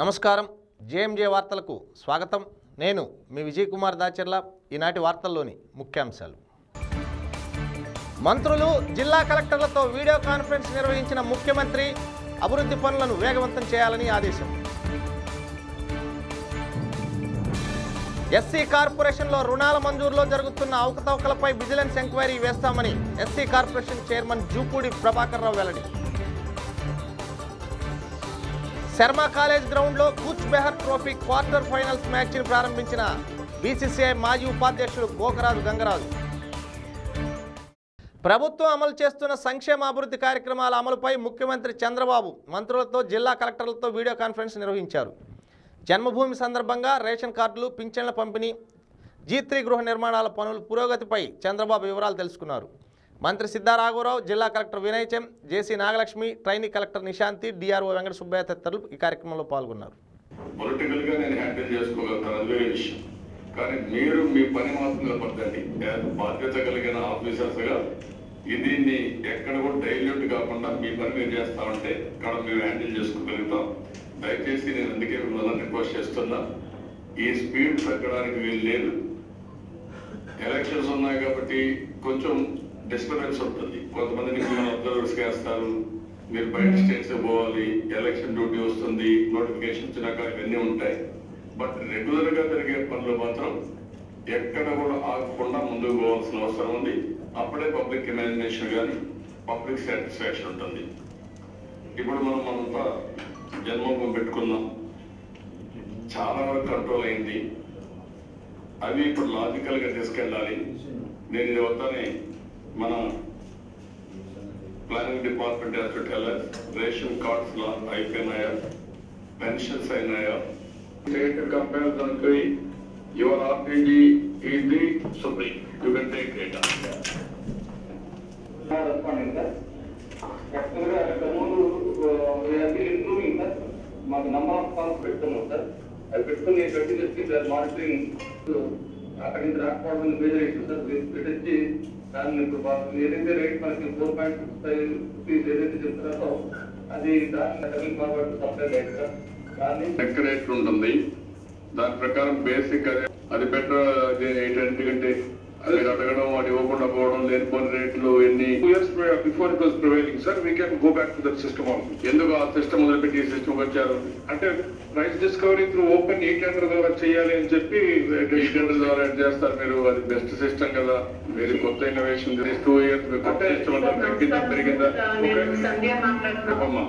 నమస్కారం జేఎంజే వార్తలకు స్వాగతం నేను మీ విజయ్ కుమార్ దాచర్ల ఈనాటి వార్తల్లోని ముఖ్యాంశాలు మంత్రులు జిల్లా కలెక్టర్లతో వీడియో కాన్ఫరెన్స్ నిర్వహించిన ముఖ్యమంత్రి అభివృద్ధి పనులను వేగవంతం చేయాలని ఆదేశం ఎస్సీ కార్పొరేషన్లో రుణాల మంజూరులో జరుగుతున్న అవకతవకలపై విజిలెన్స్ ఎంక్వైరీ వేస్తామని SC corporation chairman Jupudi Prabhakar Rao వెల్లడి శర్మ కాలేజ్ గ్రౌండ్లో Cooch Behar trophy quarter finals మ్యాచ్ని ప్రారంభించిన బీసీసీఐ మాజీ ఉపాధ్యక్షుడు గోకరాజు గంగరాజు ప్రభుత్వం అమలు చేస్తున్న సంక్షేమ అభివృద్ధి కార్యక్రమాల అమలుపై ముఖ్యమంత్రి చంద్రబాబు మంత్రులతో జిల్లా కలెక్టర్లతో వీడియో కాన్ఫరెన్స్ నిర్వహించారు జన్మభూమి సందర్భంగా రేషన్ కార్డులు పింఛన్ల పంపిణీ జీ త్రీ గృహ నిర్మాణాల పనుల పురోగతిపై చంద్రబాబు వివరాలు తెలుసుకున్నారు మంత్రి సిద్ధారాఘవరావు జిల్లా collector Vinay Chand JC Nagalakshmi trainee collector Nishanthi DRO Venkata Subbaiah తదితరులు ఈ కార్యక్రమంలో పాల్గొన్నారు పొలిటికల్ గా నేను హ్యాండిల్ చేసుకోగలుగుతాను అది వేరే విషయం కానీ మీరు మీ పని మాత్రం నిలబడండి బాధ్యత కలిగిన ఆఫీసర్స్ గా దీన్ని ఎక్కడ కూడా డైల్యూట్ కాకుండా మీ పని మీరు చేస్తా ఉంటే ఇక్కడ మేము హ్యాండిల్ చేసుకోగలుగుతాం దయచేసి నేను అందుకే మిమ్మల్ని రిక్వెస్ట్ చేస్తున్నా ఈ స్పీడ్ తగ్గడానికి వీలు లేదు ఎలక్షన్స్ ఉన్నాయి కాబట్టి కొంచెం డిస్టర్బెన్స్ ఉంటుంది కొంతమందిని మిమ్మల్ని అబ్జర్వర్స్ వేస్తారు మీరు బయట స్టేట్స్ పోవాలి ఎలక్షన్ డ్యూటీ వస్తుంది నోటిఫికేషన్ వచ్చినాక ఇవన్నీ ఉంటాయి బట్ రెగ్యులర్ గా జరిగే పనులు మాత్రం ఎక్కడ కూడా ఆగకుండా ముందుకు పోవాల్సిన అవసరం ఉంది అప్పుడే పబ్లిక్ ఇమాజినేషన్ కానీ పబ్లిక్ సాటిస్ఫాక్షన్ ఉంటుంది ఇప్పుడు మనం మనంతా జన్మభూమి పెట్టుకున్నాం చాలా వరకు కంట్రోల్ అయింది అవి ఇప్పుడు లాజికల్ గా తీసుకెళ్ళాలి నేను ఇది అవుతానే మన planning department has to tell us ration cards లా అయిపోయినాయా పెన్షన్స్ అయినాయా స్టేట్ కంపారిజన్ కి your RTG is the supreme you can take data responding sir యాక్చువల్గా ఇంతకుముందు ఇంప్రూవింగ్ సార్ మాకు నంబర్ ఆఫ్ కాల్స్ పెడుతున్నాం సార్ అది పెట్టుకుని కంటిన్యూస్లీ సార్ మానిటరింగ్ అక్కడి నుంచి రాకపోవడం మేజర్ ఇష్యూ సార్ పెట్టించి దాన్ని ఇప్పుడు మాకు ఏదైతే రేట్ మనకి four point six five rupees ఏదైతే చెప్తున్నారో అది దాన్ని double forward supply rate sir దాన్ని లెక్క రేట్ ఉంటుంది దాని ప్రకారం బేసిక్ అదే అది బెటర్ ఏంటంటే అది అడగడం అది ఇవ్వకుండా పోవడం లేనిపోని రేట్లు ఎన్ని Two years prior- before it was prevailing, sir, we can go back to that system also. ఎందుకు ఆ సిస్టమ్ మొదలుపెట్టి ఈ సిస్టమ్ వచ్చారు అంటే price discovery through open e tender ద్వారా చేయాలి అని చెప్పి ఈ టెండర్ ద్వారా ఏం చేస్తారు మీరు అది బెస్ట్ సిస్టమ్ కదా మీరు కొత్త ఇన్నోవేషన్ టూ ఇయర్స్ కొత్త అంటే సిస్టమ్ అంతా తగ్గిందా పెరిగిందా నేను సంధ్య మాట్లాడుతున్నాను చెప్పమ్మా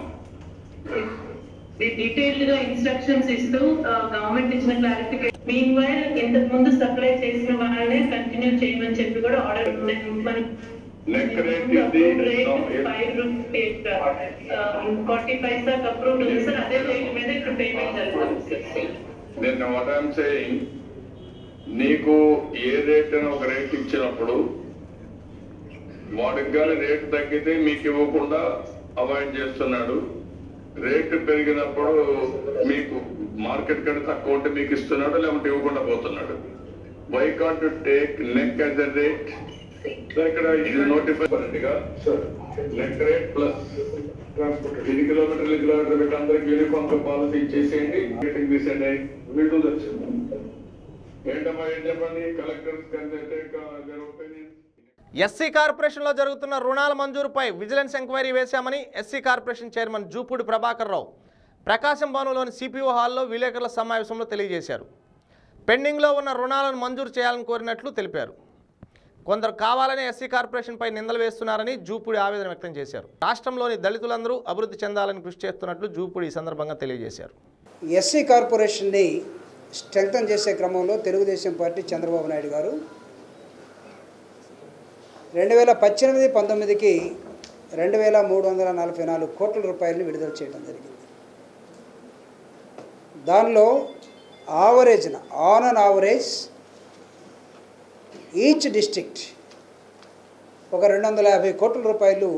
డీటెయిల్డ్ గా ఇన్స్ట్రక్షన్స్ ఇస్తూ గవర్నమెంట్ ఇచ్చిన క్లారిఫికేషన్ మీన్ వైల్ ఇంతకు ముందు సప్లై చేసిన వాళ్ళనే కంటిన్యూ చేయమని చెప్పి కూడా ఆర్డర్ Neck rate ఇది, no, it- five rupees forty paisa approved ఉంది సార్ అదే రేట్ మీద ఇక్కడ పేమెంట్ జరుగుతుంది నేను వాట్ ఐఎమ్ సేయింగ్ నీకు ఏ రేట్ అని ఒక రేట్ ఇచ్చినప్పుడు వాడికి కానీ రేటు తగ్గితే మీకు ఇవ్వకుండా అవాయిడ్ చేస్తున్నాడు రేటు పెరిగినప్పుడు మీకు మార్కెట్ కంటే తక్కువ ఉంటే మీకు ఇస్తున్నాడు లేకుంటే ఇవ్వకుండా పోతున్నాడు why can't take neck as a rate ఇక్కడ ఇది నోటిఫై గా నెక్ రేట్ ప్లస్ Transportation. ఎన్ని కిలోమీటర్లు కిలోమీటర్ పెట్టి అందరికి యూనిఫామ్ పాలసీ ఇచ్చేసేయండి మీటింగ్ తీసేయండి We do that, sir. ఏంటమ్మా ఏం చెప్పండి collectors can take their opinion SC కార్పొరేషన్లో జరుగుతున్న రుణాల మంజూరుపై విజిలెన్స్ ఎంక్వైరీ వేశామని SC corporation chairman Jupudi Prabhakar Rao Prakasam భవనంలోని సిపిఓ హాల్లో విలేకరుల సమావేశంలో తెలియజేశారు పెండింగ్లో ఉన్న రుణాలను మంజూరు చేయాలని కోరినట్లు తెలిపారు కొందరు కావాలని ఎస్సీ కార్పొరేషన్పై నిందలు వేస్తున్నారని జూపూడి ఆవేదన వ్యక్తం చేశారు రాష్ట్రంలోని దళితులందరూ అభివృద్ధి చెందాలని కృషి చేస్తున్నట్లు జూపూడి ఈ సందర్భంగా తెలియజేశారు ఎస్సీ కార్పొరేషన్ని స్ట్రెంగ్తన్ చేసే క్రమంలో తెలుగుదేశం పార్టీ చంద్రబాబు నాయుడు గారు రెండు వేల పద్దెనిమిది పంతొమ్మిదికి రెండు వేల మూడు వందల నలభై నాలుగు కోట్ల రూపాయలని విడుదల చేయడం జరిగింది దానిలో ఆవరేజ్న on an average each district ఒక రెండు వందల యాభై కోట్ల రూపాయలు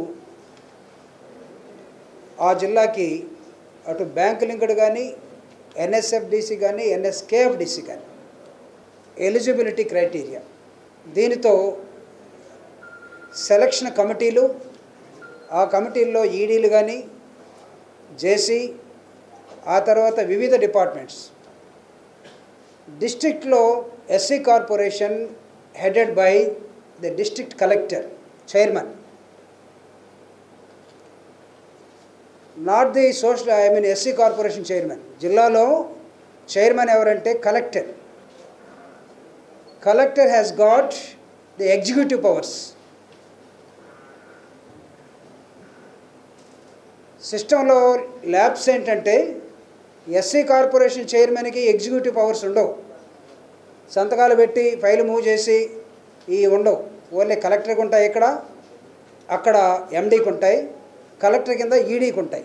ఆ జిల్లాకి అటు బ్యాంక్ లింక్డ్ కానీ ఎన్ఎస్ఎఫ్డిసి కానీ ఎన్ఎస్కేఎఫ్డిసి కానీ ఎలిజిబిలిటీ క్రైటీరియా దీనితో సెలక్షన్ కమిటీలు ఆ కమిటీల్లో ఈడీలు కానీ జేసీ ఆ తర్వాత వివిధ డిపార్ట్మెంట్స్ డిస్ట్రిక్ట్లో SC corporation headed by the district collector chairman not the social I mean SC corporation chairman జిల్లాలో చైర్మన్ ఎవరంటే collector collector has got the executive powers సిస్టంలో ల్యాబ్స్ ఏంటంటే ఎస్సీ కార్పొరేషన్ చైర్మన్కి ఎగ్జిక్యూటివ్ పవర్స్ ఉండవు సంతకాలు పెట్టి ఫైల్ మూవ్ చేసి ఈ ఉండవు ఓన్లీ కలెక్టర్కి ఉంటాయి ఇక్కడ అక్కడ ఎండీకి ఉంటాయి కలెక్టర్ కింద ఈడీకి ఉంటాయి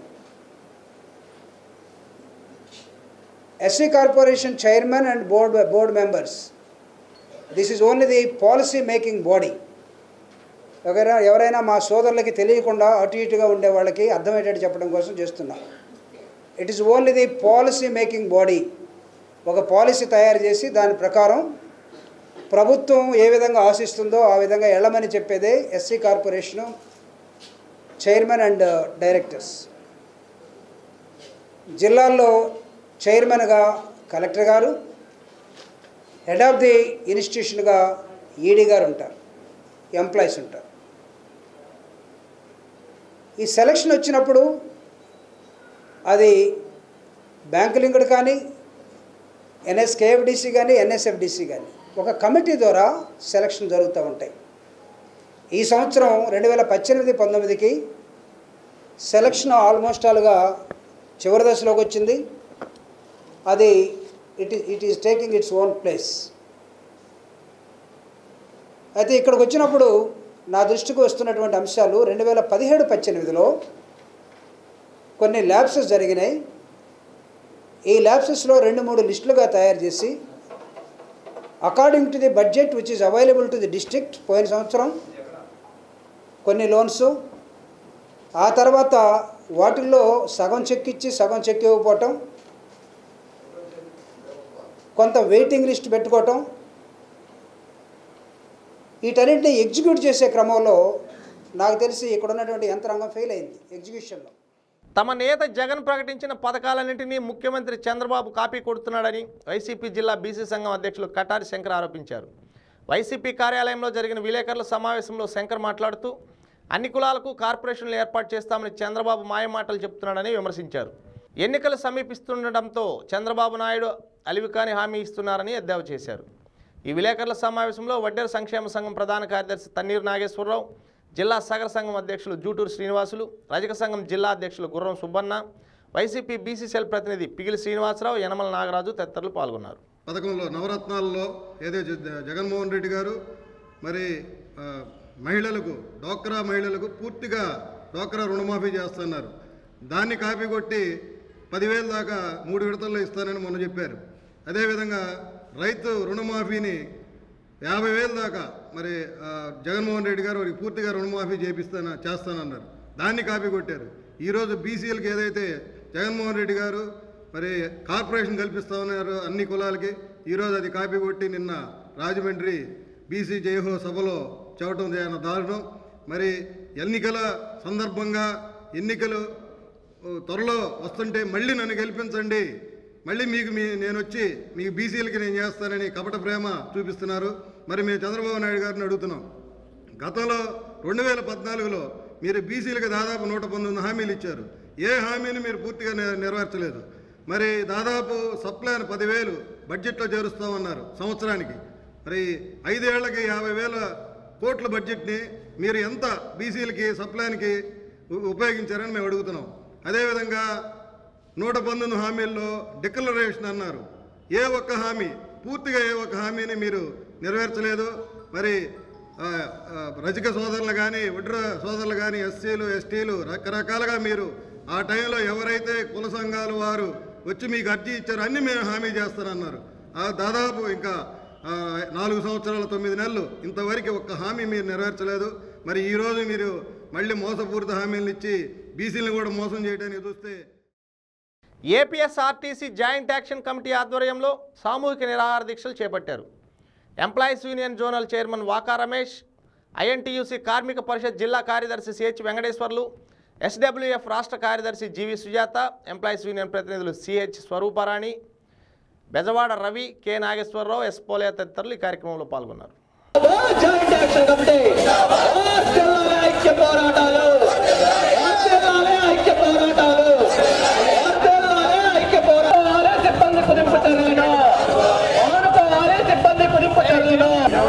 SC corporation chairman and board board members this is only the policy making body ఎవరైనా ఎవరైనా మా సోదరులకి తెలియకుండా అటు ఇటుగా ఉండే వాళ్ళకి అర్థమయ్యేటట్టు చెప్పడం కోసం చేస్తున్నాం it is only the policy making body ఒక పాలసీ తయారు చేసి దాని ప్రకారం ప్రభుత్వం ఏ విధంగా ఆశిస్తుందో ఆ విధంగా వెళ్ళమని చెప్పేదే SC corporation chairman and directors జిల్లాల్లో చైర్మన్గా కలెక్టర్ గారు హెడ్ ఆఫ్ ది ఇన్స్టిట్యూషన్గా ఈడీ గారు ఉంటారు ఎంప్లాయీస్ ఉంటారు ఈ సెలక్షన్ వచ్చినప్పుడు అది బ్యాంకు లింక్డ్ కానీ ఎన్ఎస్కేఎఫ్డిసి కానీ ఎన్ఎస్ఎఫ్డిసి కానీ ఒక కమిటీ ద్వారా సెలక్షన్ జరుగుతూ ఉంటాయి ఈ సంవత్సరం రెండు వేల పద్దెనిమిది పంతొమ్మిదికి సెలక్షన్ ఆల్మోస్ట్ ఆల్గా చివరి దశలోకి వచ్చింది అది it it is taking its own place అయితే ఇక్కడికి వచ్చినప్పుడు నా దృష్టికి వస్తున్నటువంటి అంశాలు రెండు వేల పదిహేడు పద్దెనిమిదిలో కొన్ని ల్యాబ్సెస్ జరిగినాయి ఈ ల్యాబ్సెస్లో రెండు మూడు లిస్టులుగా తయారు చేసి according to the budget which is available to the district పోయిన సంవత్సరం కొన్ని లోన్స్ ఆ తర్వాత వాటిల్లో సగం చెక్ ఇచ్చి సగం చెక్ ఇవ్వకపోవటం కొంత వెయిటింగ్ లిస్ట్ పెట్టుకోవటం వీటన్నింటినీ ఎగ్జిక్యూట్ చేసే క్రమంలో నాకు తెలిసి ఇక్కడ ఉన్నటువంటి యంత్రాంగం ఫెయిల్ అయింది ఎగ్జిక్యూషన్లో తమ నేత జగన్ ప్రకటించిన పథకాలన్నింటినీ ముఖ్యమంత్రి చంద్రబాబు కాపీ కొడుతున్నాడని వైసీపీ జిల్లా బీసీ సంఘం అధ్యక్షులు కటారి శంకర్ ఆరోపించారు వైసీపీ కార్యాలయంలో జరిగిన విలేకరుల సమావేశంలో శంకర్ మాట్లాడుతూ అన్ని కులాలకు కార్పొరేషన్లు ఏర్పాటు చేస్తామని చంద్రబాబు మాయమాటలు చెప్తున్నాడని విమర్శించారు ఎన్నికలు సమీపిస్తుండటంతో చంద్రబాబు నాయుడు అలివికాని హామీ ఇస్తున్నారని ఎద్దేవా చేశారు ఈ విలేకరుల సమావేశంలో వడ్డేరు సంక్షేమ సంఘం ప్రధాన కార్యదర్శి తన్నీరు నాగేశ్వరరావు జిల్లా సగర సంఘం అధ్యక్షులు జూటూరు శ్రీనివాసులు రజక సంఘం జిల్లా అధ్యక్షులు గుర్రం సుబ్బన్న వైసీపీ బీసీ సెల్ ప్రతినిధి పిగిలి శ్రీనివాసరావు యనమల నాగరాజు తదితరులు పాల్గొన్నారు పథకంలో నవరత్నాల్లో ఏదో జ- జగన్మోహన్ రెడ్డి గారు మరి ఆ, మహిళలకు డోక్రా మహిళలకు పూర్తిగా డోక్రా రుణమాఫీ చేస్తున్నారు దాన్ని కాపీ కొట్టి పదివేల దాకా మూడు విడతల్లో ఇస్తానని మొన్న చెప్పారు అదేవిధంగా రైతు రుణమాఫీని యాభై వేల దాకా మరి ఆ, జగన్మోహన్ రెడ్డి గారు వారికి పూర్తిగా రుణమాఫీ చేపిస్తాన చేస్తానన్నారు దాన్ని కాపీ కొట్టారు ఈరోజు బీసీలకు ఏదైతే జగన్మోహన్ రెడ్డి గారు మరి కార్పొరేషన్ కల్పిస్తామన్నారు అన్ని కులాలకి ఈరోజు అది కాపీ కొట్టి నిన్న రాజమండ్రి బీసీ జయహో సభలో చెప్పడం చేయన దారుణం మరి ఎన్నికల సందర్భంగా ఎన్నికలు ఓ, త్వరలో వస్తుంటే మళ్ళీ నన్ను గెలిపించండి మళ్ళీ మీకు మీ నేను వచ్చి మీకు బీసీలకి నేను చేస్తానని కపట ప్రేమ చూపిస్తున్నారు మరి మేము చంద్రబాబు నాయుడు గారిని అడుగుతున్నాం గతంలో రెండు వేల పద్నాలుగులో మీరు బీసీలకు దాదాపు నూట పంతొమ్మిది హామీలు ఇచ్చారు ఏ హామీని మీరు పూర్తిగా నె- నెరవేర్చలేదు మరి దాదాపు సప్లాన్ పదివేలు బడ్జెట్లో చేరుస్తామన్నారు సంవత్సరానికి మరి ఐదేళ్లకి యాభై వేల కోట్ల బడ్జెట్ని మీరు ఎంత బీసీలకి సప్లాన్కి ఉ- ఉపయోగించారని మేము అడుగుతున్నాం అదేవిధంగా నూట పంతొమ్మిది హామీల్లో డిక్లరేషన్ అన్నారు ఏ ఒక్క హామీ పూర్తిగా ఏ ఒక్క హామీని మీరు నెరవేర్చలేదు మరి ఆ, ఆ, రజక సోదరులు కానీ ఉడ్ర సోదరులు కానీ ఎస్సీలు ఎస్టీలు రకరకాలుగా మీరు ఆ టైంలో ఎవరైతే కుల సంఘాలు వారు వచ్చి మీకు అర్జీ ఇచ్చారో అన్ని మేము హామీ చేస్తారన్నారు ఆ దాదాపు ఇంకా ఆ, నాలుగు సంవత్సరాల తొమ్మిది నెలలు ఇంతవరకు ఒక్క హామీ మీరు నెరవేర్చలేదు మరి ఈరోజు మీరు మళ్ళీ మోసపూరిత హామీలను ఇచ్చి బీసీలను కూడా మోసం చేయడానికి చూస్తే ఏపీఎస్ఆర్టీసీ జాయింట్ యాక్షన్ కమిటీ ఆధ్వర్యంలో సామూహిక నిరాహార దీక్షలు చేపట్టారు employees union zonal chairman Vaka Ramesh INTUC కార్మిక పరిషత్ జిల్లా కార్యదర్శి సిహెచ్ వెంకటేశ్వర్లు ఎస్డబ్ల్యూఎఫ్ రాష్ట్ర కార్యదర్శి జీవి సుజాత ఎంప్లాయీస్ యూనియన్ ప్రతినిధులు CH Swarooparani Bezawada Ravi K Nageswara Rao S Pole తదితరులు ఈ కార్యక్రమంలో పాల్గొన్నారు జాయింట్ యాక్షన్ కమిటీ వర్ధిల్లాలి ఐక్య పోరాటాలు వర్ధిల్లాలి ఐక్య పోరాటాలు వర్ధిల్లాలి ఐక్య పోరాటాలు సిబ్బంది కుదింపు చర్యలను మానుకోవాలి సిబ్బంది కుదింపు చర్యలను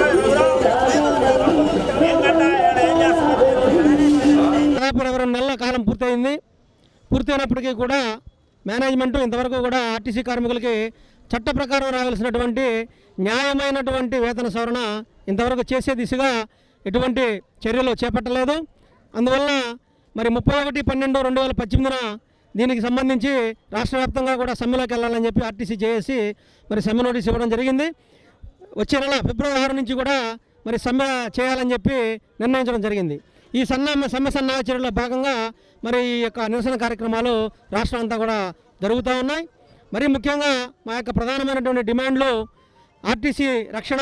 దాదాపు ఇరవై రెండు నెలల కాలం పూర్తయింది పూర్తయినప్పటికీ కూడా మేనేజ్మెంట్ ఇంతవరకు కూడా ఆర్టీసీ కార్మికులకి చట్ట ప్రకారం రావాల్సినటువంటి న్యాయమైనటువంటి వేతన సవరణ ఇంతవరకు చేసే దిశగా ఎటువంటి చర్యలు చేపట్టలేదు అందువల్ల మరి ముప్పై ఒకటి పన్నెండు రెండు వేల పద్దెనిమిదిన దీనికి సంబంధించి రాష్ట్ర వ్యాప్తంగా కూడా సమ్మెలోకి వెళ్ళాలని చెప్పి ఆర్టీసీ చేసి మరి సమ్మె నోటీస్ ఇవ్వడం జరిగింది వచ్చే నెల ఫిబ్రవరి ఆరు నుంచి కూడా మరి సమ్మె చేయాలని చెప్పి నిర్ణయించడం జరిగింది ఈ సన్న సమ్మె సన్నాహ చర్యలో భాగంగా మరి ఈ యొక్క నిరసన కార్యక్రమాలు రాష్ట్రం అంతా కూడా జరుగుతూ ఉన్నాయి మరి ముఖ్యంగా మా యొక్క ప్రధానమైనటువంటి డిమాండ్లు ఆర్టీసీ రక్షణ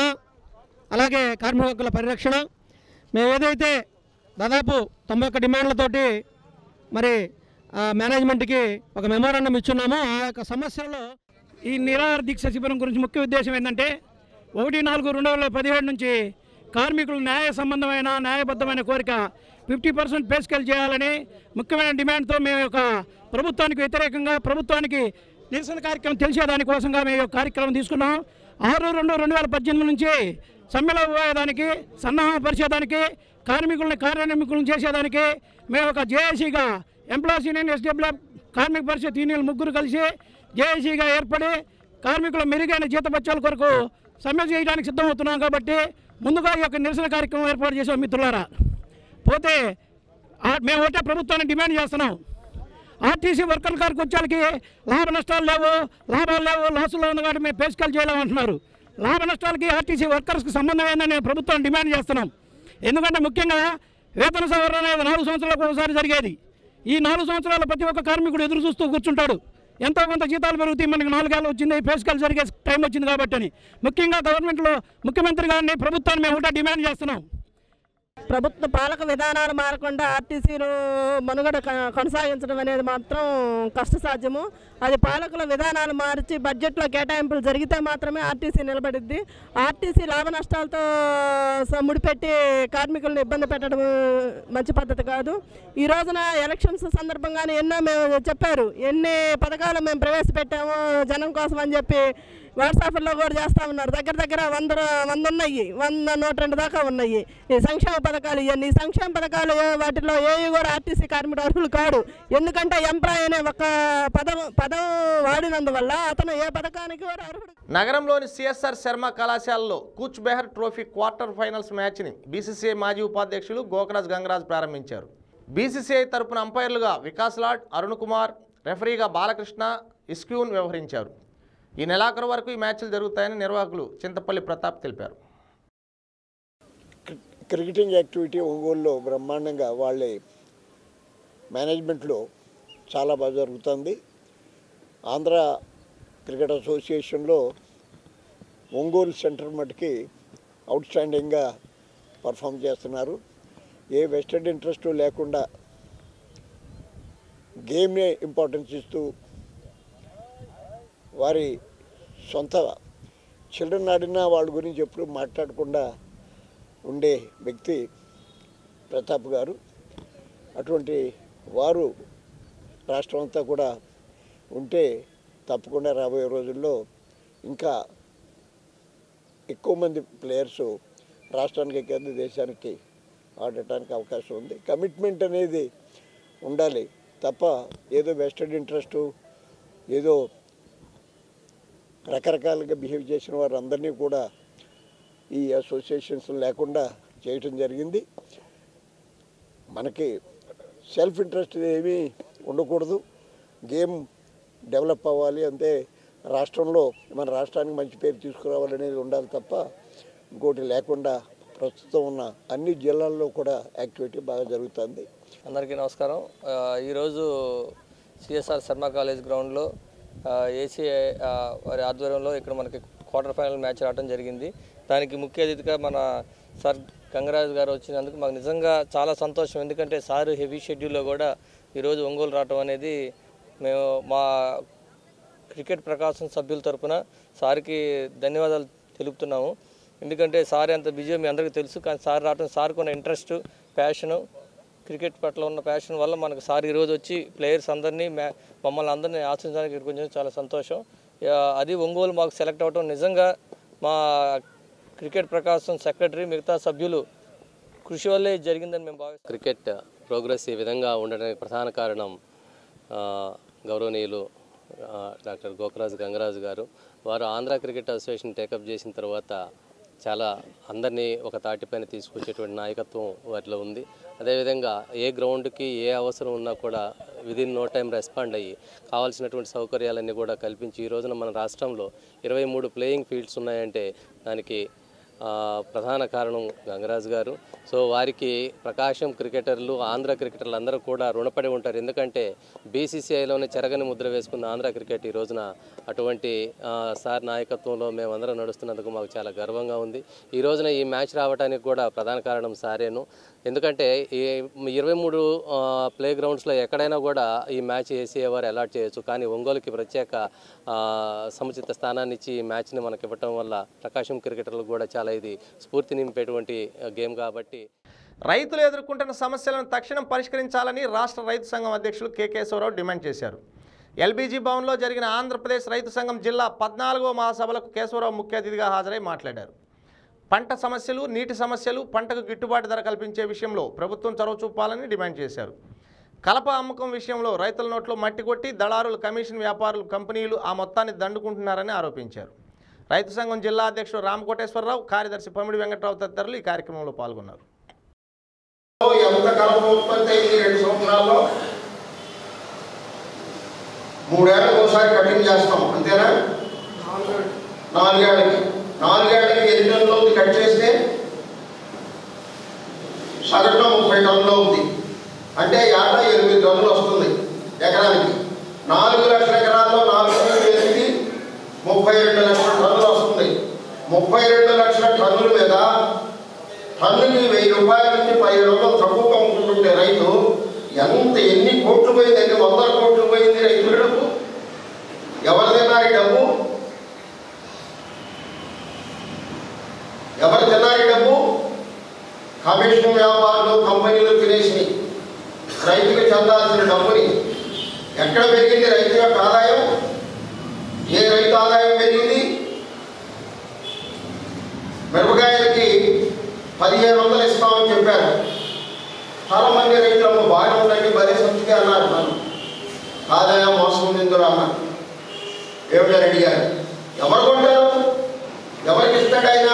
అలాగే కార్మిక హక్కుల పరిరక్షణ మేము ఏదైతే దాదాపు తొంభై ఒక్క డిమాండ్లతోటి మరి ఆ, మేనేజ్మెంట్కి ఒక మెమోరాండం ఇచ్చున్నాము ఆ యొక్క సమస్యలలో ఈ నిరాహార దీక్ష శిబిరం గురించి ముఖ్య ఉద్దేశం ఏంటంటే ఒకటి నాలుగు రెండు వేల పదిహేడు నుంచి కార్మికులు న్యాయ సంబంధమైన న్యాయబద్ధమైన కోరిక ఫిఫ్టీ పర్సెంట్ పే స్కేల్ చేయాలని ముఖ్యమైన డిమాండ్తో మేము యొక్క ప్రభుత్వానికి వ్యతిరేకంగా ప్రభుత్వానికి నిరసన కార్యక్రమం తెలిసేదాని కోసంగా మేము ఈ యొక్క కార్యక్రమం తీసుకున్నాం ఆరు రెండు రెండు వేల పద్దెనిమిది నుంచి సమ్మెలో పోయేదానికి సన్నాహపరిచేదానికి కార్మికుల్ని కార్యనిర్మికులను చేసేదానికి మేము ఒక జేఏసీగా ఎంప్లాయీస్ యూనియన్ ఎస్డబ్ల్యూ కార్మిక పరిషత్ యూనియన్ ముగ్గురు కలిసి జేఏసీగా ఏర్పడి కార్మికుల మెరుగైన జీతపత్యాల కొరకు సమ్మె చేయడానికి సిద్ధమవుతున్నాం కాబట్టి ముందుగా ఈ యొక్క నిరసన కార్యక్రమం ఏర్పాటు చేసాం మిత్రులారా పోతే ఆ- మేము ఒకటే ప్రభుత్వాన్ని డిమాండ్ చేస్తున్నాం ఆర్టీసీ వర్కర్ గారికి వచ్చేకి లాభ నష్టాలు లేవు లాభాలు లేవు లాసులో ఉంది కాబట్టి మేము పేసుకలు చేయలేమంటున్నారు లాభ నష్టాలకి ఆర్టీసీ వర్కర్స్కి సంబంధం ఏందని మేము ప్రభుత్వాన్ని డిమాండ్ చేస్తున్నాం ఎందుకంటే ముఖ్యంగా వేతన సవరణ అనేది నాలుగు సంవత్సరాలకు ఒకసారి జరిగేది ఈ నాలుగు సంవత్సరాలు ప్రతి ఒక్క కార్మికుడు ఎదురు చూస్తూ కూర్చుంటాడు ఎంతో కొంత జీతాలు పెరుగుతాయి మనకి నాలుగేళ్ళు వచ్చింది పేసుకలు జరిగే టైం వచ్చింది కాబట్టి అని ముఖ్యంగా గవర్నమెంట్లో ముఖ్యమంత్రి గారిని ప్రభుత్వాన్ని మేము ఒకటే డిమాండ్ చేస్తున్నాం ప్రభుత్వ పాలక విధానాలు మారకుండా ఆర్టీసీలు మనుగడ క- కొనసాగించడం అనేది మాత్రం కష్టసాధ్యము అది పాలకుల విధానాలు మార్చి బడ్జెట్లో కేటాయింపులు జరిగితే మాత్రమే ఆర్టీసీ నిలబడిద్ది ఆర్టీసీ లాభ నష్టాలతో స- ముడిపెట్టి కార్మికులను ఇబ్బంది పెట్టడం మంచి పద్ధతి కాదు ఈ రోజున ఎలక్షన్స్ సందర్భంగానే ఎన్నో మేము చెప్పారు ఎన్ని పథకాలు మేము ప్రవేశపెట్టాము జనం కోసం అని చెప్పి వాట్సాప్లో కూడా చేస్తా ఉన్నారు దగ్గర దగ్గర వంద వంద ఉన్నాయి వంద నూట రెండు దాకా ఉన్నాయి ఈ సంక్షేమ పథకాలు ఇవన్నీ ఈ సంక్షేమ పథకాలు ఏ- వాటిలో ఏవి కూడా ఆర్టీసీ కార్మికుడు అర్హులు కాడు ఎందుకంటే ఎంప్లాయ్ అనే ఒక పదం పదం వాడినందువల్ల అతను ఏ పథకానికి కూడా అర్హుడు నగరంలోని సిఎస్ఆర్ శర్మ కళాశాలలో Cooch Behar trophy quarter finals మ్యాచ్ని బీసీసీఐ మాజీ ఉపాధ్యక్షులు గోకరాజ్ గంగరాజ్ ప్రారంభించారు బీసీసీఐ తరపున అంపైర్లుగా వికాస్ లాడ్ అరుణ్ కుమార్ రెఫరీగా బాలకృష్ణ ఇస్క్యూన్ వ్యవహరించారు ఈ నెలాఖరు వరకు ఈ మ్యాచ్లు జరుగుతాయని నిర్వాహకులు చింతపల్లి ప్రతాప్ తెలిపారు క్రికెటింగ్ యాక్టివిటీ ఒంగోలులో బ్రహ్మాండంగా వాళ్ళే మేనేజ్మెంట్లో చాలా బాగా జరుగుతుంది ఆంధ్ర క్రికెట్ అసోసియేషన్లో ఒంగోలు సెంటర్ మటుకి అవుట్ స్టాండింగ్గా పర్ఫామ్ చేస్తున్నారు ఏ వెస్టెడ్ ఇంట్రెస్ట్ లేకుండా గేమ్నే ఇంపార్టెన్స్ ఇస్తూ వారి సొంత చిల్డ్రన్ ఆడిన వాళ్ళ గురించి ఎప్పుడు మాట్లాడకుండా ఉండే వ్యక్తి ప్రతాప్ గారు అటువంటి వారు రాష్ట్రం అంతా కూడా ఉంటే తప్పకుండా రాబోయే రోజుల్లో ఇంకా ఎక్కువ మంది ప్లేయర్స్ రాష్ట్రానికి కాదు దేశానికి ఆడటానికి అవకాశం ఉంది కమిట్మెంట్ అనేది ఉండాలి తప్ప ఏదో వెస్టెడ్ ఇంట్రెస్టు ఏదో రకరకాలుగా బిహేవ్ చేసిన వారందరినీ కూడా ఈ అసోసియేషన్స్ లేకుండా చేయటం జరిగింది మనకి సెల్ఫ్ ఇంట్రెస్ట్ ఏమీ ఉండకూడదు గేమ్ డెవలప్ అవ్వాలి అంతే రాష్ట్రంలో మన రాష్ట్రానికి మంచి పేరు తీసుకురావాలనేది ఉండాలి తప్ప ఇంకోటి లేకుండా ప్రస్తుతం ఉన్న అన్ని జిల్లాల్లో కూడా యాక్టివిటీ బాగా జరుగుతుంది అందరికీ నమస్కారం ఆ, ఈరోజు సిఎస్ఆర్ శర్మ కాలేజ్ గ్రౌండ్లో ఏసీఐ వారి ఆధ్వర్యంలో ఇక్కడ మనకి క్వార్టర్ ఫైనల్ మ్యాచ్ ఆడటం జరిగింది దానికి ముఖ్య అతిథిగా మన సార్ గంగరాజు గారు వచ్చినందుకు మాకు నిజంగా చాలా సంతోషం ఎందుకంటే సార్ హెవీ షెడ్యూల్లో కూడా ఈరోజు ఒంగోలు రావటం అనేది మేము మా క్రికెట్ ప్రకాశం సభ్యుల తరపున సార్కి ధన్యవాదాలు తెలుపుతున్నాము ఎందుకంటే సార్ ఎంత బిజీ మీ అందరికీ తెలుసు కానీ సార్ రావటం సార్కి ఉన్న ఇంట్రెస్ట్ ప్యాషను క్రికెట్ పట్ల ఉన్న ప్యాషన్ వల్ల మనకు సార్ ఈరోజు వచ్చి ప్లేయర్స్ అందరినీ మ్యా మమ్మల్ని అందరినీ ఆశించడానికి ఇక్కడికి వచ్చిన చాలా సంతోషం ఆ, అది ఒంగోలు మాకు సెలెక్ట్ అవ్వడం నిజంగా మా క్రికెట్ ప్రకాశం సెక్రటరీ మిగతా సభ్యులు కృషి వల్లే ఇది జరిగిందని మేము భావిస్తాం క్రికెట్ ప్రోగ్రెస్ ఈ విధంగా ఉండడానికి ప్రధాన కారణం ఆ, గౌరవనీయులు ఆ, డాక్టర్ గోకరాజు గంగరాజు గారు వారు ఆంధ్ర క్రికెట్ అసోసియేషన్ టేకప్ చేసిన తర్వాత చాలా అందరినీ ఒక తాటిపైన తీసుకొచ్చేటువంటి నాయకత్వం వారిలో ఉంది అదేవిధంగా ఏ గ్రౌండ్కి ఏ అవసరం ఉన్నా కూడా విదిన్ నో టైం రెస్పాండ్ అయ్యి కావాల్సినటువంటి సౌకర్యాలన్నీ కూడా కల్పించి ఈ రోజున మన రాష్ట్రంలో ఇరవై మూడు ప్లేయింగ్ ఫీల్డ్స్ ఉన్నాయంటే దానికి ఆ, ప్రధాన కారణం గంగరాజు గారు సో వారికి ప్రకాశం క్రికెటర్లు ఆంధ్ర క్రికెటర్లు అందరూ కూడా రుణపడి ఉంటారు ఎందుకంటే బీసీసీఐలోనే చెరగని ముద్ర వేసుకున్న ఆంధ్ర క్రికెట్ ఈ రోజున అటువంటి ఆ, సార్ నాయకత్వంలో మేమందరం నడుస్తున్నందుకు మాకు చాలా గర్వంగా ఉంది ఈ రోజున ఈ మ్యాచ్ రావడానికి కూడా ప్రధాన కారణం సారేను ఎందుకంటే ఈ ఇరవై మూడు ప్లే గ్రౌండ్స్లో ఎక్కడైనా కూడా ఈ మ్యాచ్ ఏసీఏవారు అలాట్ చేయొచ్చు కానీ ఒంగోలుకి ప్రత్యేక ఆ, సముచిత స్థానాన్ని ఇచ్చి ఈ మ్యాచ్ని మనకి ఇవ్వటం వల్ల ప్రకాశం క్రికెటర్లకు కూడా చాలా ఇది స్ఫూర్తి నింపేటువంటి ఆ, గేమ్ కాబట్టి రైతులు ఎదుర్కొంటున్న సమస్యలను తక్షణం పరిష్కరించాలని రాష్ట్ర రైతు సంఘం అధ్యక్షులు కె కేశవరావు డిమాండ్ చేశారు ఎల్బీజీ భవన్లో జరిగిన ఆంధ్రప్రదేశ్ రైతు సంఘం జిల్లా పద్నాలుగో మహాసభలకు కేశవరావు ముఖ్య అతిథిగా హాజరై మాట్లాడారు పంట సమస్యలు నీటి సమస్యలు పంటకు గిట్టుబాటు ధర కల్పించే విషయంలో ప్రభుత్వం చొరవ చూపాలని డిమాండ్ చేశారు కలప అమ్మకం విషయంలో రైతుల నోట్లో మట్టి కొట్టి దళారులు కమిషన్ వ్యాపారులు కంపెనీలు ఆ మొత్తాన్ని దండుకుంటున్నారని ఆరోపించారు రైతు సంఘం జిల్లా అధ్యక్షుడు రామకోటేశ్వరరావు కార్యదర్శి పమిడి వెంకట్రావు తదితరులు ఈ కార్యక్రమంలో పాల్గొన్నారు ఎంత కలప ఉత్పత్తి అయింది రెండు సంవత్సరాల్లో మూడేళ్ళకి ఒకసారి కటింగ్ చేస్తాం అంతేనా నాలుగేళ్ళకి నాలుగేళ్ళకి ఎన్ని టన్నులు అవుతుంది కట్ చేస్తే సగటున ముప్పై టన్నులు అవుతుంది అంటే ఏటా ఎనిమిది టన్నులు వస్తుంది ఎకరానికి నాలుగు లక్షల ఎకరాల్లో నాలుగు టన్నులు ఎనిమిది ముప్పై రెండు లక్షల టన్నులు వస్తుంది ముప్పై రెండు లక్షల టన్నుల మీద టన్నుకి వెయ్యి రూపాయల నుంచి పదిహేను వందలు తక్కువ అమ్ముకుంటుంటే రైతు ఎంత ఎన్ని కోట్లు పోయింది ఎన్ని వందల కోట్లు పోయింది రైతుల డబ్బు ఎవరు తిన్నారు ఈ డబ్బు ఎవరు తిన్నారు ఈ డబ్బు కమిషన్ వ్యాపారులు కంపెనీలు తినేసినాయి రైతుకు చెందాల్సిన డబ్బుని ఎక్కడ పెరిగింది రైతు యొక్క ఆదాయం ఏ రైతు ఆదాయం పెరిగింది మిరపకాయలకి పదిహేను వందలు ఇస్తామని చెప్పారు చాలా మంది రైతులు బాగానే ఉండండి బరీ సంస్థకి అన్నారు నన్ను కాదయా మోసం ఉంది ఇందులో అన్నారు ఏమిటని అడిగారు ఎవరు కొంటారు ఎవరికి ఇస్తాడు ఆయన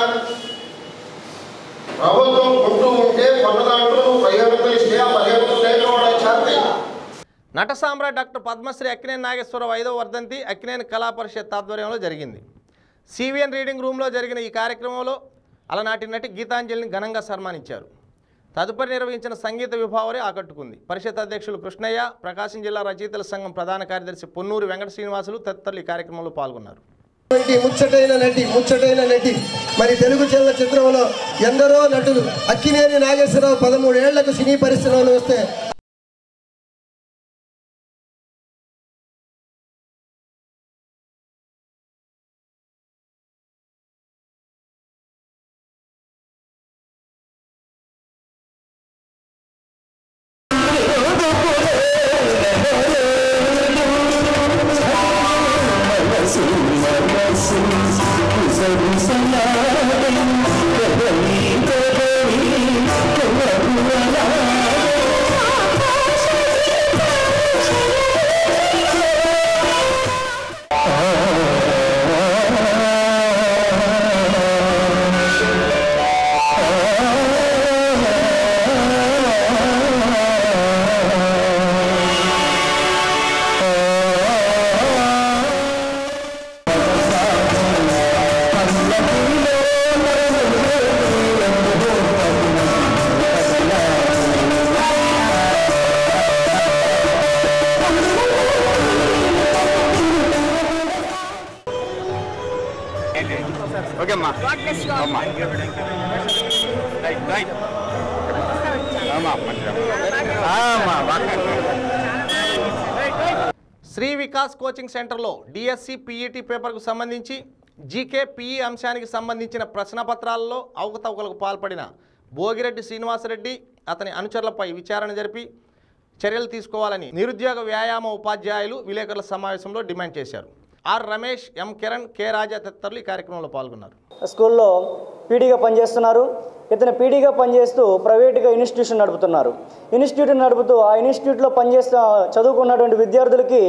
ప్రభుత్వం కొంటూ ఉంటే కొన్న దాంట్లో నువ్వు పదిహేను వందలు ఇస్తే ఆ పదిహేను వందలు లేకపోవడం చేస్తాయి నట సామ్రాట్ డాక్టర్ పద్మశ్రీ అక్కినేని నాగేశ్వరరావు ఐదవ వర్ధంతి అక్కినేని కళా పరిషత్ ఆధ్వర్యంలో జరిగింది సివిఎన్ రీడింగ్ రూమ్లో జరిగిన ఈ కార్యక్రమంలో అలనాటి నటి గీతాంజలిని ఘనంగా సన్మానించారు తదుపరి నిర్వహించిన సంగీత విభావరి ఆకట్టుకుంది పరిషత్ అధ్యక్షులు కృష్ణయ్య ప్రకాశం జిల్లా రచయితల సంఘం ప్రధాన కార్యదర్శి పొన్నూరు వెంకట శ్రీనివాసులు తదితరులు ఈ కార్యక్రమంలో పాల్గొన్నారు వంటి ముచ్చటైన నటి ముచ్చటైన నటి మరి తెలుగు చలనచిత్రంలో ఎందరో నటులు అక్కినేని నాగేశ్వరరావు పదమూడేళ్లకు సినీ పరిశ్రమలో వస్తే ఓకే అమ్మా అమ్మా శ్రీ వికాస్ కోచింగ్ సెంటర్లో డిఎస్సి పీఈటీ పేపర్కు సంబంధించి జీకే పీఈ అంశానికి సంబంధించిన ప్రశ్నపత్రాలలో అవకతవకలకు పాల్పడిన భోగిరెడ్డి శ్రీనివాసరెడ్డి అతని అనుచరులపై విచారణ జరిపి చర్యలు తీసుకోవాలని నిరుద్యోగ వ్యాయామ ఉపాధ్యాయులు విలేకరుల సమావేశంలో డిమాండ్ చేశారు R Ramesh M Kiran K Raja తదితరులు ఈ కార్యక్రమంలో పాల్గొన్నారు స్కూల్లో పీడీగా పనిచేస్తున్నారు ఇతను పీడీగా పనిచేస్తూ ప్రైవేటుగా ఇన్స్టిట్యూషన్ నడుపుతున్నారు ఇన్స్టిట్యూట్ నడుపుతూ ఆ ఇన్స్టిట్యూట్లో పనిచేస్తూ చదువుకున్నటువంటి విద్యార్థులకి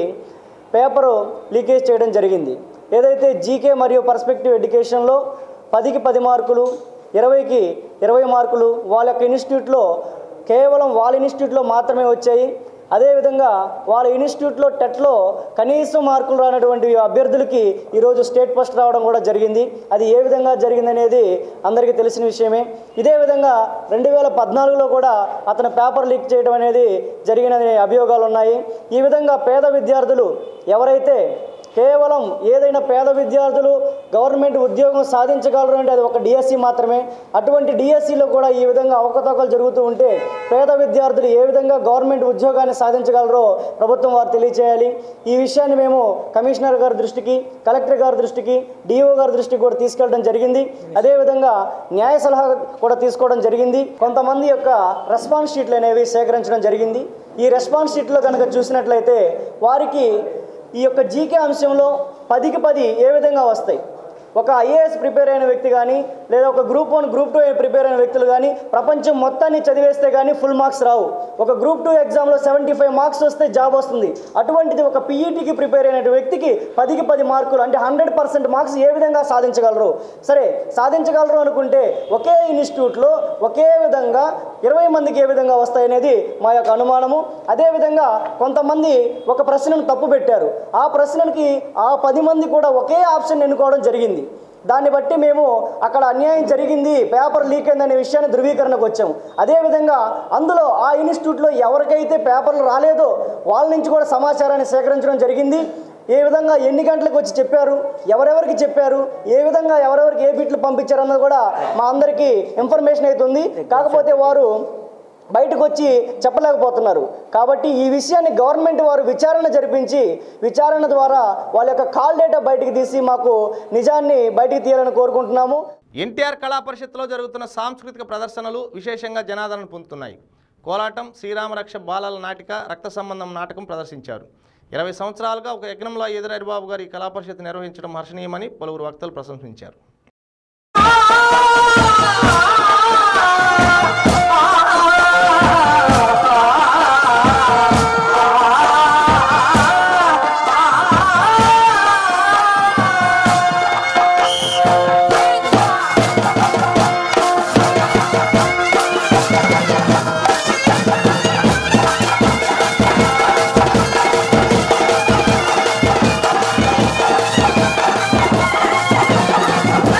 పేపరు లీకేజ్ చేయడం జరిగింది ఏదైతే జీకే మరియు పర్స్పెక్టివ్ ఎడ్యుకేషన్లో పదికి పది మార్కులు ఇరవైకి ఇరవై మార్కులు వాళ్ళ యొక్క ఇన్స్టిట్యూట్లో కేవలం వాళ్ళ ఇన్స్టిట్యూట్లో మాత్రమే వచ్చాయి అదేవిధంగా వాళ్ళ ఇన్స్టిట్యూట్లో టెట్లో కనీసం మార్కులు రానటువంటి అభ్యర్థులకి ఈరోజు స్టేట్ ఫస్ట్ రావడం కూడా జరిగింది అది ఏ విధంగా జరిగిందనేది అందరికీ తెలిసిన విషయమే ఇదే విధంగా రెండు వేల పద్నాలుగులో కూడా అతను పేపర్ లీక్ చేయడం అనేది జరిగిననే అభియోగాలు ఉన్నాయి ఈ విధంగా పేద విద్యార్థులు ఎవరైతే కేవలం ఏదైనా పేద విద్యార్థులు గవర్నమెంట్ ఉద్యోగం సాధించగలరు అంటే అది ఒక డిఎస్సి మాత్రమే అటువంటి డిఎస్సిలో కూడా ఈ విధంగా అవకతవకలు జరుగుతూ ఉంటే పేద విద్యార్థులు ఏ విధంగా గవర్నమెంట్ ఉద్యోగాన్ని సాధించగలరో ప్రభుత్వం వారు తెలియచేయాలి ఈ విషయాన్ని మేము కమిషనర్ గారి దృష్టికి కలెక్టర్ గారి దృష్టికి డిఓ గారి దృష్టికి కూడా తీసుకెళ్ళడం జరిగింది అదేవిధంగా న్యాయ సలహా కూడా తీసుకోవడం జరిగింది కొంతమంది యొక్క రెస్పాన్స్ షీట్లు అనేవి సేకరించడం జరిగింది ఈ రెస్పాన్స్ షీట్లో కనుక చూసినట్లయితే వారికి ఈ యొక్క జీకే అంశంలో పదికి పది ఏ విధంగా వస్తాయి ఒక ఐఏఎస్ ప్రిపేర్ అయిన వ్యక్తి కానీ లేదా ఒక group one group two prepare అయిన వ్యక్తులు కానీ ప్రపంచం మొత్తాన్ని చదివేస్తే కానీ ఫుల్ మార్క్స్ రావు ఒక గ్రూప్ టూ ఎగ్జామ్లో సెవెంటీ ఫైవ్ మార్క్స్ వస్తే జాబ్ వస్తుంది అటువంటిది ఒక పీఈటీకి ప్రిపేర్ అయిన వ్యక్తికి పదికి పది మార్కులు అంటే హండ్రెడ్ పర్సెంట్ మార్క్స్ ఏ విధంగా సాధించగలరు సరే సాధించగలరు అనుకుంటే ఒకే ఇన్స్టిట్యూట్లో ఒకే విధంగా ఇరవై మందికి ఏ విధంగా వస్తాయనేది మా యొక్క అనుమానము అదేవిధంగా కొంతమంది ఒక ప్రశ్నను తప్పు పెట్టారు ఆ ప్రశ్నకి ఆ పది మంది కూడా ఒకే ఆప్షన్ ఎన్నుకోవడం జరిగింది దాన్ని బట్టి మేము అక్కడ అన్యాయం జరిగింది పేపర్ లీక్ అయిందనే విషయాన్ని ధృవీకరణకు వచ్చాము అదేవిధంగా అందులో ఆ ఇన్స్టిట్యూట్లో ఎవరికైతే పేపర్లు రాలేదో వాళ్ళ నుంచి కూడా సమాచారాన్ని సేకరించడం జరిగింది ఏ విధంగా ఎన్ని గంటలకు వచ్చి చెప్పారు ఎవరెవరికి చెప్పారు ఏ విధంగా ఎవరెవరికి ఏ బిట్లు పంపించారు అన్నది కూడా మా అందరికీ ఇన్ఫర్మేషన్ అవుతుంది కాకపోతే వారు బయటకు వచ్చి చెప్పలేకపోతున్నారు కాబట్టి ఈ విషయాన్ని గవర్నమెంట్ వారు విచారణ జరిపించి విచారణ ద్వారా వాళ్ళ యొక్క కాల్ డేటా బయటికి తీసి మాకు నిజాన్ని బయటికి తీయాలని కోరుకుంటున్నాము ఎన్టీఆర్ కళా పరిషత్తులో జరుగుతున్న సాంస్కృతిక ప్రదర్శనలు విశేషంగా జనాదరణ పొందుతున్నాయి కోలాటం శ్రీరామరక్ష బాలల నాటిక రక్త సంబంధం నాటకం ప్రదర్శించారు ఇరవై సంవత్సరాలుగా ఒక యజ్ఞంలో ఎదురైబాబు గారి ఈ కళా పరిషత్ నిర్వహించడం హర్షణీయమని పలువురు వక్తలు ప్రశంసించారు ఆ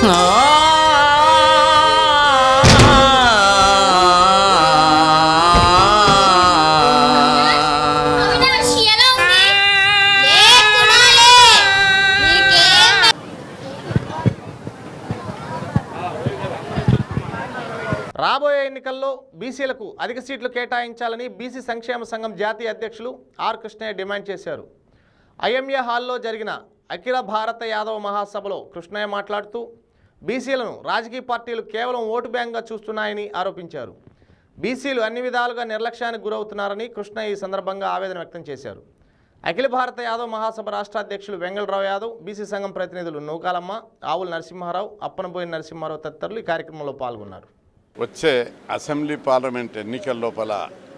రాబోయే ఎన్నికల్లో బీసీలకు అధిక సీట్లు కేటాయించాలని బీసీ సంక్షేమ సంఘం జాతీయ అధ్యక్షులు ఆర్ కృష్ణయ్య డిమాండ్ చేశారు ఐఎంఏ హాల్లో జరిగిన అఖిల భారత యాదవ మహాసభలో కృష్ణయ్య మాట్లాడుతూ బీసీలను రాజకీయ పార్టీలు కేవలం ఓటు బ్యాంక్గా చూస్తున్నాయని ఆరోపించారు బీసీలు అన్ని విధాలుగా నిర్లక్ష్యానికి గురవుతున్నారని కృష్ణయ్య ఈ సందర్భంగా ఆవేదన వ్యక్తం చేశారు అఖిల భారత యాదవ్ మహాసభ రాష్ట్ర అధ్యక్షులు వెంగళరావు యాదవ్ బీసీ సంఘం ప్రతినిధులు నూకాలమ్మ ఆవుల నరసింహారావు అప్పనబోయిన నరసింహారావు తదితరులు ఈ కార్యక్రమంలో పాల్గొన్నారు వచ్చే అసెంబ్లీ పార్లమెంట్ ఎన్నికల లోపల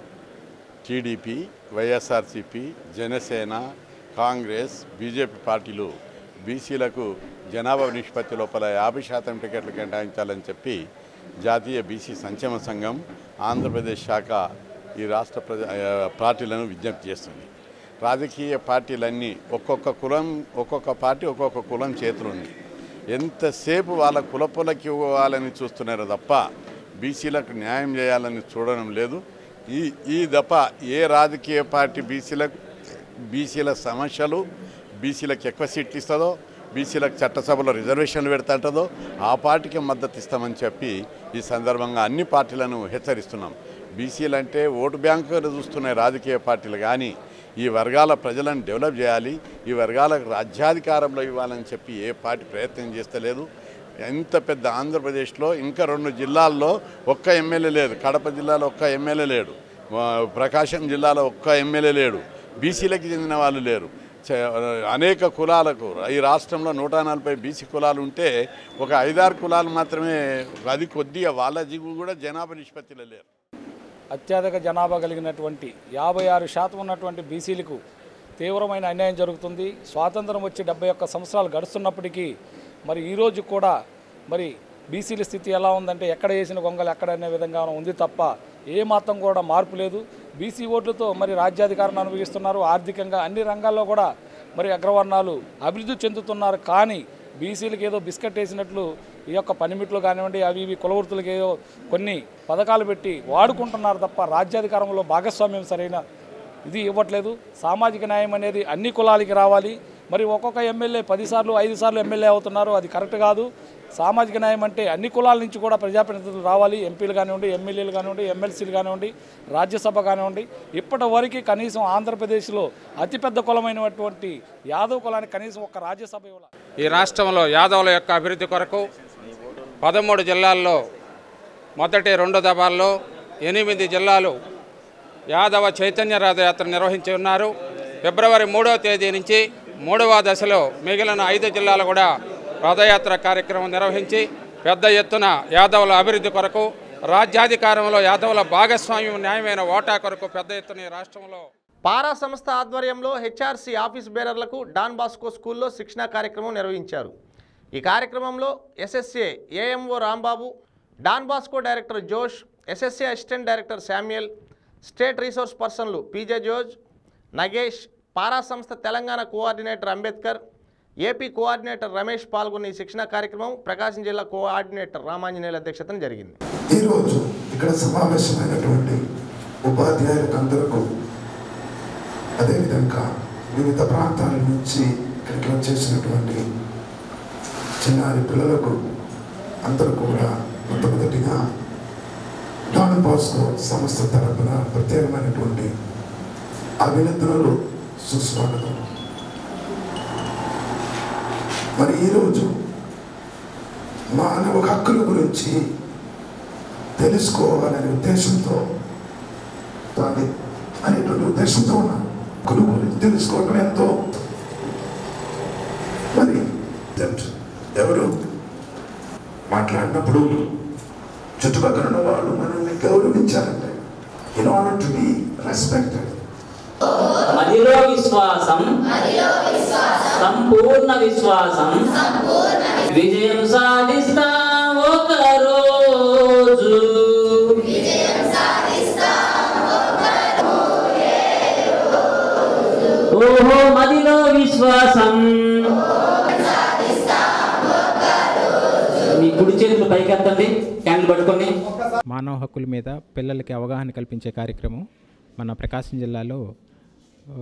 TDP YSRCP Janasena Congress BJP పార్టీలు బీసీలకు జనాభా నిష్పత్తి లోపల యాభై శాతం టికెట్లు కేటాయించాలని చెప్పి జాతీయ బీసీ సంక్షేమ సంఘం ఆంధ్రప్రదేశ్ శాఖ ఈ రాష్ట్ర ప్రజ ఆ, పార్టీలను విజ్ఞప్తి చేస్తుంది రాజకీయ పార్టీలన్నీ ఒక్కొక్క కులం ఒక్కొక్క పార్టీ ఒక్కొక్క కులం చేతులు ఉంది ఎంతసేపు వాళ్ళ కులపులకి ఇవ్వాలని చూస్తున్నారు తప్ప బీసీలకు న్యాయం చేయాలని చూడడం లేదు ఈ ఈ దప్ప ఏ రాజకీయ పార్టీ బీసీలకు బీసీల సమస్యలు బీసీలకు ఎక్కువ సీట్లు ఇస్తుందో బీసీలకు చట్టసభలో రిజర్వేషన్లు పెడతాంటుందో ఆ పార్టీకి మద్దతు ఇస్తామని చెప్పి ఈ సందర్భంగా అన్ని పార్టీలను హెచ్చరిస్తున్నాం బీసీలు అంటే ఓటు బ్యాంకులు చూస్తున్నాయి రాజకీయ పార్టీలు కానీ ఈ వర్గాల ప్రజలను డెవలప్ చేయాలి ఈ వర్గాలకు రాజ్యాధికారంలో ఇవ్వాలని చెప్పి ఏ పార్టీ ప్రయత్నం చేస్తలేదు ఎంత పెద్ద ఆంధ్రప్రదేశ్లో ఇంకా రెండు జిల్లాల్లో ఒక్క ఎమ్మెల్యే లేదు కడప జిల్లాలో ఒక్క ఎమ్మెల్యే లేడు ఆ, ప్రకాశం జిల్లాలో ఒక్క ఎమ్మెల్యే లేడు బీసీలకు చెందిన వాళ్ళు లేరు చ- అనేక కులాలకు ఈ రాష్ట్రంలో నూట నలభై బీసీ కులాలు ఉంటే ఒక ఐదారు కులాలు మాత్రమే అది కొద్దిగా వాళ్ళ జిగు కూడా జనాభా నిష్పత్తిలో లేరు అత్యధిక జనాభా కలిగినటువంటి యాభై ఆరు శాతం ఉన్నటువంటి బీసీలకు తీవ్రమైన అన్యాయం జరుగుతుంది స్వాతంత్రం వచ్చి డెబ్బై ఒక్క సంవత్సరాలు గడుస్తున్నప్పటికీ మరి ఈరోజు కూడా మరి బీసీల స్థితి ఎలా ఉందంటే ఎక్కడ వేసిన గొంగలు ఎక్కడ అనే విధంగా ఉంది తప్ప ఏ మాత్రం కూడా మార్పు లేదు బీసీ ఓట్లతో మరి రాజ్యాధికారాన్ని అనుభవిస్తున్నారు ఆర్థికంగా అన్ని రంగాల్లో కూడా మరి అగ్రవర్ణాలు అభివృద్ధి చెందుతున్నారు కానీ బీసీలకు ఏదో బిస్కెట్ వేసినట్లు ఈ యొక్క పనిమిట్లు కానివ్వండి అవి ఇవి కులవృత్తులకు ఏదో కొన్ని పథకాలు పెట్టి వాడుకుంటున్నారు తప్ప రాజ్యాధికారంలో భాగస్వామ్యం సరైన ఇది ఇవ్వట్లేదు సామాజిక న్యాయం అనేది అన్ని కులాలకి రావాలి మరి ఒక్కొక్క ఎమ్మెల్యే పదిసార్లు ఐదు సార్లు ఎమ్మెల్యే అవుతున్నారు అది కరెక్ట్ కాదు సామాజిక న్యాయం అంటే అన్ని కులాల నుంచి కూడా ప్రజాప్రతినిధులు రావాలి ఎంపీలు కానివ్వండి ఎమ్మెల్యేలు కానివ్వండి ఎమ్మెల్సీలు కానివ్వండి రాజ్యసభ కానివ్వండి ఇప్పటి వరకు కనీసం ఆంధ్రప్రదేశ్లో అతిపెద్ద కులమైనటువంటి యాదవ్ కులానికి కనీసం ఒక రాజ్యసభ ఇవ్వాలి ఈ రాష్ట్రంలో యాదవుల యొక్క అభివృద్ధి కొరకు పదమూడు జిల్లాల్లో మొదటి రెండు దఫాల్లో ఎనిమిది జిల్లాలు యాదవ చైతన్య రథయాత్ర నిర్వహించి ఉన్నారు ఫిబ్రవరి మూడవ తేదీ నుంచి మూడవ దశలో మిగిలిన ఐదు జిల్లాలు కూడా రథయాత్ర కార్యక్రమం నిర్వహించి పెద్ద ఎత్తున యాదవుల అభివృద్ధి కొరకు రాజ్యాధికారంలో యాదవుల భాగస్వామ్యం న్యాయమైన ఓటా కొరకు పెద్ద ఎత్తున ఈ రాష్ట్రంలో పారా సంస్థ ఆధ్వర్యంలో హెచ్ఆర్సీ ఆఫీస్ బేరర్లకు డాన్ బాస్కో స్కూల్లో శిక్షణా కార్యక్రమం నిర్వహించారు ఈ కార్యక్రమంలో SSA AMO Rambabu Don Bosco director Josh SSA assistant director Samuel state resource పర్సన్లు పీజే జోర్జ్ నగేష్ పారా సంస్థ Telangana coordinator Ambedkar AP coordinator Ramesh పాల్గొన్న ఈ శిక్షణా కార్యక్రమం ప్రకాశం జిల్లా కోఆర్డినేటర్ రామాంజనేయుల అధ్యక్షతన జరిగింది ఈరోజు ఇక్కడ సమావేశమైనటువంటి ఉపాధ్యాయులకు అందరకు అదేవిధంగా వివిధ ప్రాంతాల నుంచి ఇక్కడికి వచ్చేసినటువంటి చిన్నారి పిల్లలకు అందరూ కూడా మొట్టమొదటిగా డాన్ బాస్కో సంస్థ తరపున ప్రత్యేకమైనటువంటి అభినందనలు సుస్వాగతం మరి ఈరోజు మానవ హక్కుల గురించి తెలుసుకోవాలనే ఉద్దేశంతో అది అనేటువంటి ఉద్దేశంతో ఉన్నాను హక్కుల గురించి తెలుసుకోవడం ఎంతో మరి ఎవరు మాట్లాడినప్పుడు చుట్టుపక్కల ఉన్న వాళ్ళు మనల్ని గౌరవించాలంటే in order to be respected మదిలో విశ్వాసం సంపూర్ణ విశ్వాసం విజయం సాధిస్తా ఒక రోజు ఓహో మదిలో విశ్వాసం కుడి చేతులు పైకెత్తండి క్యాండిల్ పట్టుకొని మానవ హక్కుల మీద పిల్లలకి అవగాహన కల్పించే కార్యక్రమం మన ప్రకాశం జిల్లాలో ఓ,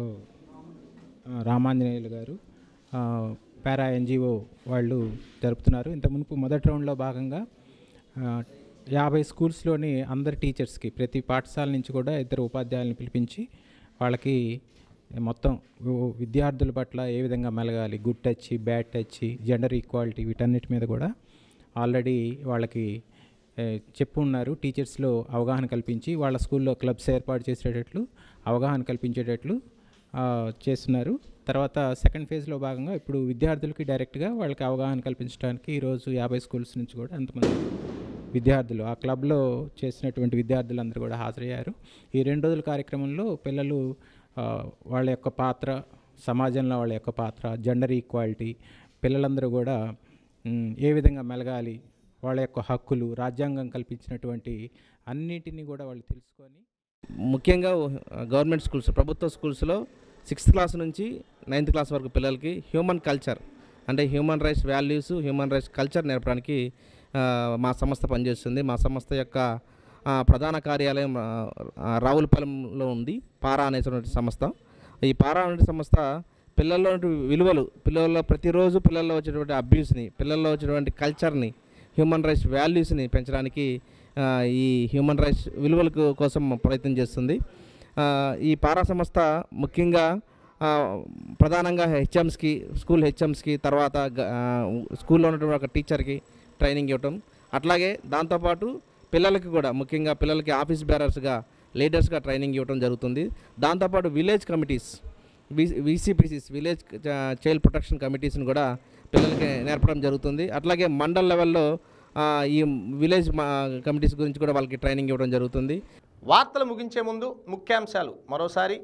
ఆ, రామాంజనేయులు గారు ఆ, పారా ఎన్జిఓ వాళ్ళు జరుపుతున్నారు ఇంత మునుపు మొదటి రౌండ్లో భాగంగా ఆ, యాభై స్కూల్స్లోని అందరి టీచర్స్కి ప్రతి పాఠశాల నుంచి కూడా ఇద్దరు ఉపాధ్యాయులను పిలిపించి వాళ్ళకి మొత్తం వి- విద్యార్థుల పట్ల ఏ విధంగా మెలగాలి good touch bad touch gender equality వీటన్నిటి మీద కూడా ఆల్రెడీ వాళ్ళకి ఏ, చెప్పు ఉన్నారు టీచర్స్లో అవగాహన కల్పించి వాళ్ళ స్కూల్లో క్లబ్స్ ఏర్పాటు చేసేటట్లు అవగాహన కల్పించేటట్లు ఆ, చేస్తున్నారు తర్వాత సెకండ్ ఫేజ్లో భాగంగా ఇప్పుడు విద్యార్థులకి డైరెక్ట్గా వాళ్ళకి అవగాహన కల్పించడానికి ఈరోజు యాభై స్కూల్స్ నుంచి కూడా ఎంతమంది విద్యార్థులు ఆ క్లబ్లో చేసినటువంటి విద్యార్థులందరూ కూడా హాజరయ్యారు ఈ రెండు రోజుల కార్యక్రమంలో పిల్లలు ఆ, వాళ్ళ యొక్క పాత్ర సమాజంలో వాళ్ళ యొక్క పాత్ర జెండర్ ఈక్వాలిటీ పిల్లలందరూ కూడా మ్, ఏ విధంగా మెలగాలి వాళ్ళ యొక్క హక్కులు రాజ్యాంగం కల్పించినటువంటి అన్నిటినీ కూడా వాళ్ళు తెలుసుకొని ముఖ్యంగా గవర్నమెంట్ స్కూల్స్ ప్రభుత్వ స్కూల్స్లో సిక్స్త్ క్లాస్ నుంచి నైన్త్ క్లాస్ వరకు పిల్లలకి హ్యూమన్ కల్చర్ అంటే human rights values human rights culture నేర్పడానికి ఆ, మా సంస్థ పనిచేస్తుంది మా సంస్థ యొక్క ఆ, ప్రధాన కార్యాలయం ఆ, ఆ, రావులపాలెంలో ఉంది పారా అనేటువంటి సంస్థ ఈ పారా అనే సంస్థ పిల్లల్లో ఉన్నటువంటి విలువలు పిల్లల్లో ప్రతిరోజు పిల్లల్లో వచ్చేటువంటి అబ్యూస్ని పిల్లల్లో వచ్చేటువంటి కల్చర్ని హ్యూమన్ రైట్స్ వాల్యూస్ని పెంచడానికి ఆ, ఈ హ్యూమన్ రైట్స్ విలువల కోసం ప్రయత్నం చేస్తుంది ఆ, ఈ పారా సంస్థ ముఖ్యంగా ఆ, ప్రధానంగా హెచ్ఎమ్స్కి స్కూల్ హెచ్ఎమ్స్కి తర్వాత గ- ఆ, స్కూల్లో ఉన్నటువంటి ఒక టీచర్కి ట్రైనింగ్ ఇవ్వటం అట్లాగే దాంతోపాటు పిల్లలకి కూడా ముఖ్యంగా పిల్లలకి ఆఫీస్ బేరర్స్గా లీడర్స్గా ట్రైనింగ్ ఇవ్వడం జరుగుతుంది దాంతోపాటు village committees VCPCs village child protection కమిటీస్ని కూడా పిల్లలకి నేర్పడం జరుగుతుంది అట్లాగే మండల్ లెవెల్లో ఆ, ఈ విలేజ్ కమిటీస్ గురించి కూడా వాళ్ళకి ట్రైనింగ్ ఇవ్వడం జరుగుతుంది వార్తలు ముగించే ముందు ముఖ్యాంశాలు మరోసారి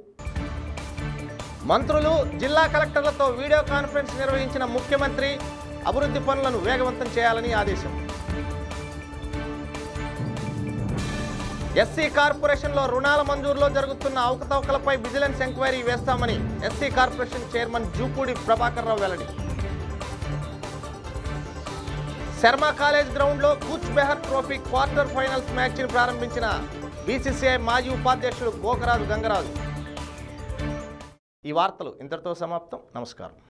మంత్రులు జిల్లా కలెక్టర్లతో వీడియో కాన్ఫరెన్స్ నిర్వహించిన ముఖ్యమంత్రి అభివృద్ధి పనులను వేగవంతం చేయాలని ఆదేశం ఎస్సీ కార్పొరేషన్లో రుణాల మంజూరులో జరుగుతున్న అవకతవకలపై విజిలెన్స్ ఎంక్వైరీ వేస్తామని SC corporation chairman Jupudi Prabhakar Rao వెల్లడి శర్మ కాలేజ్ గ్రౌండ్లో Cooch Behar trophy quarter finals మ్యాచ్ని ప్రారంభించిన బీసీసీఐ మాజీ ఉపాధ్యక్షుడు గోకరాజు గంగరాజు ఈ వార్తలు ఇంతటితో సమాప్తం నమస్కారం